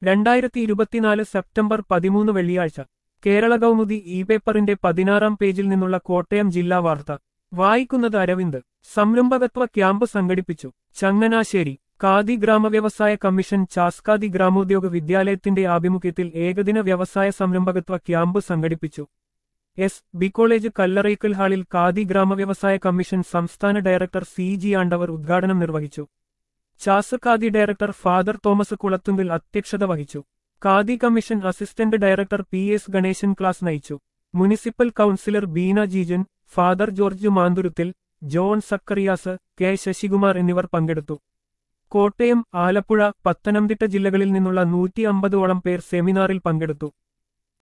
രണ്ടായിരത്തി ഇരുപത്തിനാല് സെപ്റ്റംബർ പതിമൂന്ന് വെള്ളിയാഴ്ച കേരള കൗമുദി ഇ പേപ്പറിന്റെ പതിനാറാം പേജിൽ നിന്നുള്ള കോട്ടയം ജില്ലാ വാർത്ത വായിക്കുന്നത് അരവിന്ദ് സംരംഭകത്വ ക്യാമ്പ് സംഘടിപ്പിച്ചു ചങ്ങനാശ്ശേരി ഖാദി ഗ്രാമവ്യവസായ കമ്മീഷൻ ചാസ്കാദി ഗ്രാമോദ്യോഗ വിദ്യാലയത്തിന്റെ ആഭിമുഖ്യത്തിൽ ഏകദിന വ്യവസായ സംരംഭകത്വ ക്യാമ്പ് സംഘടിപ്പിച്ചു എസ് ബി കോളേജ് കല്ലറയ്ക്കൽ ഹാളിൽ ഖാദി ഗ്രാമവ്യവസായ കമ്മീഷൻ സംസ്ഥാന ഡയറക്ടർ സി ജി ആണ്ടവർ ഉദ്ഘാടനം നിർവഹിച്ചു ചാസ് ഖാദി ഡയറക്ടർ ഫാദർ തോമസ് കുളത്തുങ്കിൽ അധ്യക്ഷത വഹിച്ചു Khadi commission assistant director P S Ganeshan class നയിച്ചു municipal councillor Beena Jeejan father George Manthuruthil John Zacharias K Sasikumar എന്നിവർ പങ്കെടുത്തു കോട്ടയം ആലപ്പുഴ പത്തനംതിട്ട ജില്ലകളിൽ നിന്നുള്ള നൂറ്റി അമ്പതോളം പേർ സെമിനാറിൽ പങ്കെടുത്തു